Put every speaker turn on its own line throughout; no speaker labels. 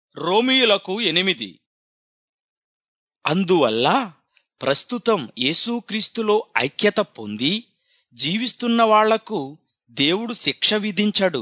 రోమియులకు ఎనిమిది అందువల్ల ప్రస్తుతం యేసుక్రీస్తులో ఐక్యత పొంది జీవిస్తున్న వాళ్లకు దేవుడు శిక్ష విధించడు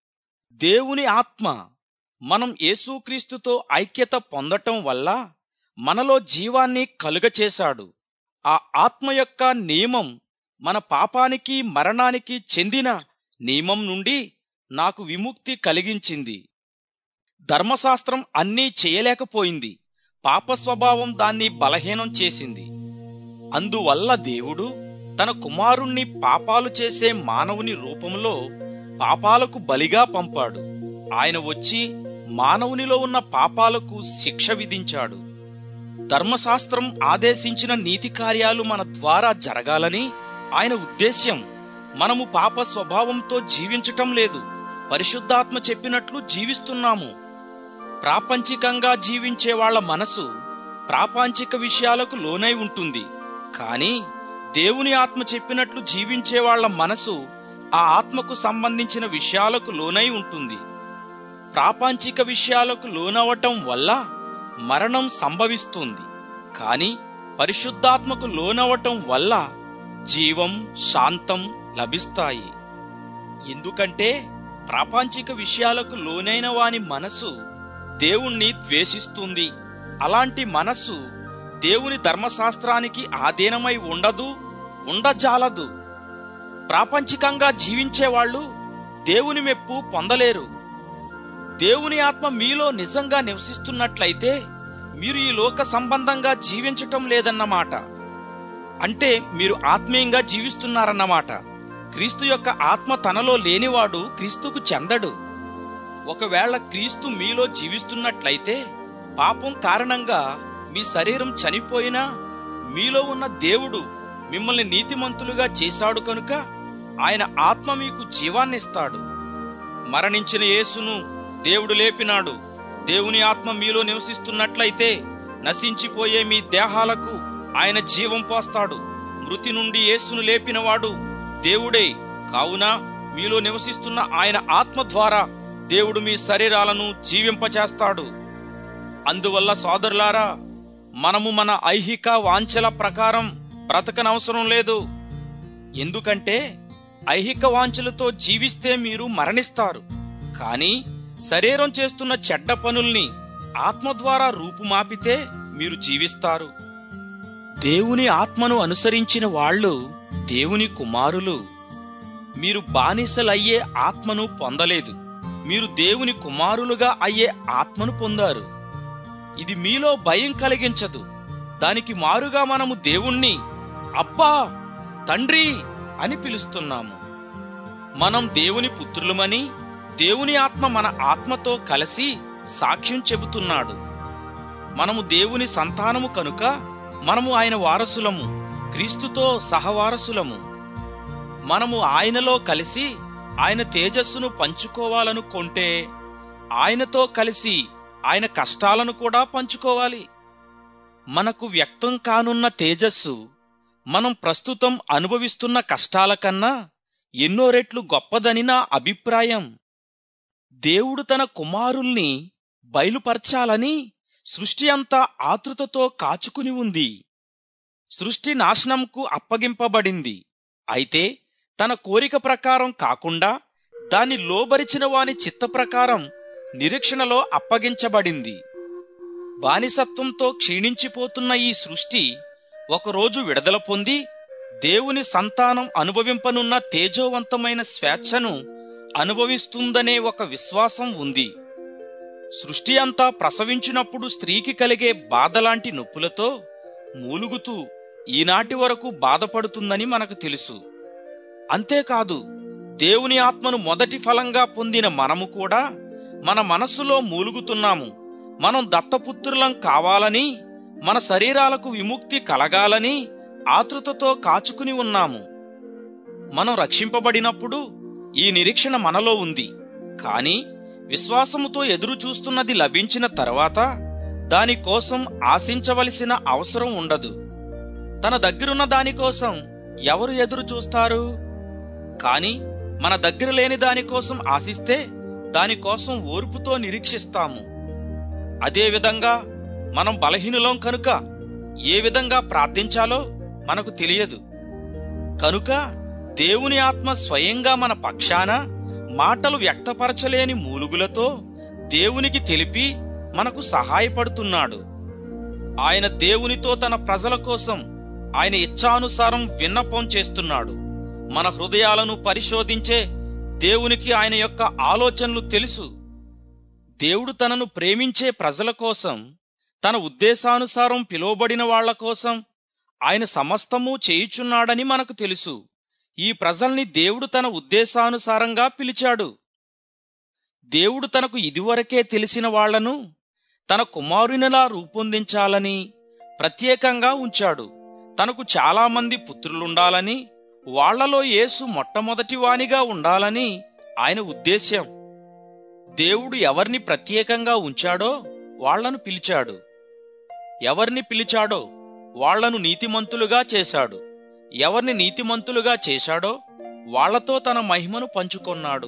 దేవుని ఆత్మ మనం యేసుక్రీస్తుతో ఐక్యత పొందటం వల్ల మనలో జీవాన్ని కలుగచేశాడు ఆ ఆత్మ యొక్క నియమం మన పాపానికి మరణానికి చెందిన నియమం నుండి నాకు విముక్తి కలిగించింది ధర్మశాస్త్రం అన్నీ చేయలేకపోయింది పాప స్వభావం దాన్ని బలహీనం చేసింది అందువల్ల దేవుడు తన కుమారుణ్ణి పాపాలు చేసే మానవుని రూపంలో పాపాలకు బలిగా పంపాడు ఆయన వచ్చి మానవునిలో ఉన్న పాపాలకు శిక్ష విధించాడు ధర్మశాస్త్రం ఆదేశించిన నీతి కార్యాలు మన ద్వారా జరగాలని ఆయన ఉద్దేశ్యం మనము పాప స్వభావంతో జీవించటం లేదు పరిశుద్ధాత్మ చెప్పినట్లు జీవిస్తున్నాము ప్రాపంచికంగా జీవించే వాళ్ళ మనసు ప్రాపంచిక విషయాలకు లోనై ఉంటుంది కానీ దేవుని ఆత్మ చెప్పినట్లు జీవించే వాళ్ళ మనసు ఆ ఆత్మకు సంబంధించిన విషయాలకు లోనై ఉంటుంది ప్రాపంచిక విషయాలకు లోనవటం వల్ల మరణం సంభవిస్తుంది కాని పరిశుద్ధాత్మకు లోనవటం వల్ల జీవం శాంతం లభిస్తాయి ఎందుకంటే ప్రాపంచిక విషయాలకు లోనైన వాని మనసు దేవుణ్ణి ద్వేషిస్తుంది అలాంటి మనస్సు దేవుని ధర్మశాస్త్రానికి ఆధీనమై ఉండదు ఉండజాలదు ప్రాపంచికంగా జీవించేవాళ్లు దేవుని మెప్పు పొందలేరు దేవుని ఆత్మ మీలో నిజంగా నివసిస్తున్నట్లయితే మీరు ఈ లోక సంబంధంగా జీవించటం లేదన్నమాట అంటే మీరు ఆత్మీయంగా జీవిస్తున్నారన్నమాట క్రీస్తు యొక్క ఆత్మ తనలో లేనివాడు క్రీస్తుకు చెందడు ఒకవేళ క్రీస్తు మీలో జీవిస్తున్నట్లయితే పాపం కారణంగా మీ శరీరం చనిపోయినా మీలో ఉన్న దేవుడు మిమ్మల్ని నీతిమంతులుగా చేశాడు కనుక ఆయన ఆత్మ మీకు జీవాన్నిస్తాడు మరణించిన యేసును దేవుడు లేపినాడు దేవుని ఆత్మ మీలో నివసిస్తున్నట్లయితే నశించిపోయే మీ దేహాలకు ఆయన జీవం పోస్తాడు మృతి నుండి యేసును లేపినవాడు దేవుడే కావున మీలో నివసిస్తున్న ఆయన ఆత్మ ద్వారా దేవుడు మీ శరీరాలను జీవింపచేస్తాడు అందువల్ల సోదరులారా మనము మన ఐహిక వాంఛల ప్రకారం బ్రతకనవసరం లేదు ఎందుకంటే ఐహిక వాంఛలతో జీవిస్తే మీరు మరణిస్తారు కానీ శరీరం చేస్తున్న చెడ్డ పనుల్ని ఆత్మ ద్వారా రూపుమాపితే మీరు జీవిస్తారు దేవుని ఆత్మను అనుసరించిన వాళ్ళు దేవుని కుమారులు మీరు బానిసలయ్యే ఆత్మను పొందలేదు మీరు దేవుని కుమారులుగా అయ్యే ఆత్మను పొందారు ఇది మీలో భయం కలిగించదు దానికి మారుగా మనము దేవుణ్ణి అబ్బా తండ్రి అని పిలుస్తున్నాము మనం దేవుని పుత్రులమని దేవుని ఆత్మ మన ఆత్మతో కలిసి సాక్ష్యం చెబుతున్నాడు మనము దేవుని సంతానము కనుక మనము ఆయన వారసులము క్రీస్తుతో సహవారసులము మనము ఆయనలో కలిసి ఆయన తేజస్సును పంచుకోవాలనుకుంటే ఆయనతో కలిసి ఆయన కష్టాలను కూడా పంచుకోవాలి మనకు వ్యక్తం కానున్న తేజస్సు మనం ప్రస్తుతం అనుభవిస్తున్న కష్టాల కన్నా ఎన్నో రెట్లు గొప్పదని నా అభిప్రాయం దేవుడు తన కుమారుల్ని బయలుపరచాలని సృష్టి అంతా ఆతృతతో కాచుకుని ఉంది సృష్టి నాశనంకు అప్పగింపబడింది అయితే తన కోరిక ప్రకారం కాకుండా దాన్ని లోబరిచిన వాని చిత్త ప్రకారం నిరీక్షణలో అప్పగించబడింది బానిసత్వంతో క్షీణించిపోతున్న ఈ సృష్టి ఒకరోజు విడుదల పొంది దేవుని సంతానం అనుభవింపనున్న తేజోవంతమైన స్వేచ్ఛను అనుభవిస్తుందనే ఒక విశ్వాసం ఉంది సృష్టి అంతా ప్రసవించినప్పుడు స్త్రీకి కలిగే బాధలాంటి నొప్పులతో మూలుగుతూ ఈనాటి వరకు బాధపడుతుందని మనకు తెలుసు అంతేకాదు దేవుని ఆత్మను మొదటి ఫలంగా పొందిన మనము కూడా మన మనస్సులో మూలుగుతున్నాము మనం దత్తపుత్రులం కావాలని మన శరీరాలకు విముక్తి కలగాలని ఆతృతతో కాచుకుని ఉన్నాము మనం రక్షింపబడినప్పుడు ఈ నిరీక్షణ మనలో ఉంది కాని విశ్వాసముతో ఎదురు చూస్తున్నది లభించిన తర్వాత దానికోసం ఆశించవలసిన అవసరం ఉండదు తన దగ్గరున్న దానికోసం ఎవరు ఎదురు చూస్తారు కాని మన దగ్గర లేని దానికోసం ఆశిస్తే దానికోసం ఓర్పుతో నిరీక్షిస్తాము అదేవిధంగా మనం బలహీనులం కనుక ఏ విధంగా ప్రార్థించాలో మనకు తెలియదు కనుక దేవుని ఆత్మ స్వయంగా మన పక్షాన మాటలు వ్యక్తపరచలేని మూలుగులతో దేవునికి తెలిపి మనకు సహాయపడుతున్నాడు ఆయన దేవునితో తన ప్రజల కోసం ఆయన ఇచ్ఛానుసారం విన్నపం చేస్తున్నాడు మన హృదయాలను పరిశోధించే దేవునికి ఆయన యొక్క ఆలోచనలు తెలుసు దేవుడు తనను ప్రేమించే ప్రజల కోసం తన ఉద్దేశానుసారం పిలువబడిన వాళ్ల కోసం ఆయన సమస్తము చేయుచున్నాడని మనకు తెలుసు ఈ ప్రజల్ని దేవుడు తన ఉద్దేశానుసారంగా పిలిచాడు దేవుడు తనకు ఇదివరకే తెలిసిన వాళ్లను తన కుమారునిలా రూపొందించాలని ప్రత్యేకంగా ఉంచాడు తనకు చాలామంది పుత్రులుండాలని వాళ్లలో యేసు మొట్టమొదటి వానిగా ఉండాలని ఆయన ఉద్దేశ్యం దేవుడు ఎవరిని ప్రత్యేకంగా ఉంచాడో వాళ్లను పిలిచాడు ఎవరిని పిలిచాడో వాళ్లను నీతిమంతులుగా చేశాడు ఎవరిని నీతిమంతులుగా చేశాడో వాళ్లతో తన మహిమను పంచుకొన్నాడు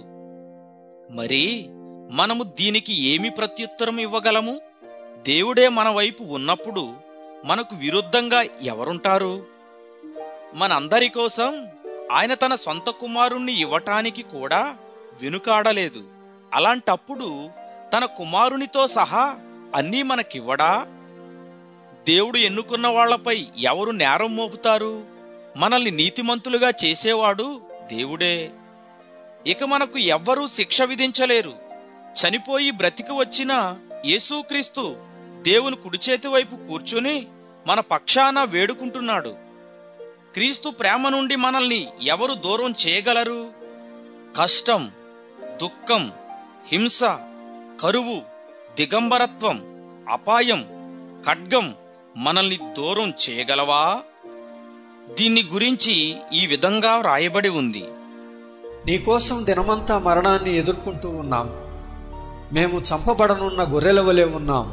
మరి మనము దీనికి ఏమి ప్రత్యుత్తరం ఇవ్వగలము దేవుడే మన వైపు ఉన్నప్పుడు మనకు విరుద్ధంగా ఎవరుంటారు మనందరి కోసం ఆయన తన సొంత కుమారుణ్ణి ఇవ్వటానికి కూడా వెనుకాడలేదు అలాంటప్పుడు తన కుమారునితో సహా అన్నీ మనకివ్వడా దేవుడు ఎన్నుకున్న వాళ్లపై ఎవరు నేరం మోపుతారు మనల్ని నీతిమంతులుగా చేసేవాడు దేవుడే ఇక మనకు ఎవ్వరూ శిక్ష విధించలేరు చనిపోయి బ్రతికి వచ్చిన యేసుక్రీస్తు దేవుని కుడిచేతి వైపు కూర్చుని మన పక్షాన వేడుకుంటున్నాడు క్రీస్తు ప్రేమ నుండి మనల్ని ఎవరు దూరం చేయగలరు కష్టం దుఃఖం హింస కరువు దిగంబరత్వం అపాయం ఖడ్గం మనల్ని దూరం చేయగలవా దీన్ని గురించి ఈ విధంగా వ్రాయబడి ఉంది
నీకోసం దినమంతా మరణాన్ని ఎదుర్కొంటూ ఉన్నాం మేము చంపబడనున్న గొర్రెల వలె ఉన్నాం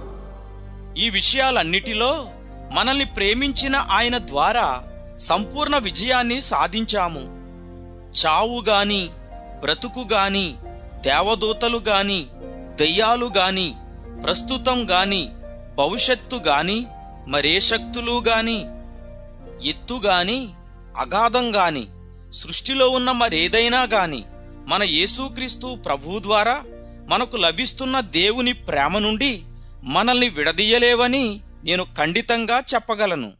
ఈ విషయాలన్నిటిలో మనల్ని ప్రేమించిన ఆయన ద్వారా సంపూర్ణ విజయాన్ని సాధించాము చావు గాని బ్రతుకు గాని దేవదూతలు గాని దెయ్యాలు గాని ప్రస్తుతం గాని భవిష్యత్తు గాని మరే శక్తులు గాని ఎత్తు గాని అగాధం గాని సృష్టిలో ఉన్న మరేదైనా గాని మన యేసుక్రీస్తు ప్రభు ద్వారా మనకు లభిస్తున్న దేవుని ప్రేమ నుండి మనల్ని విడదీయలేవని నేను ఖండితంగా చెప్పగలను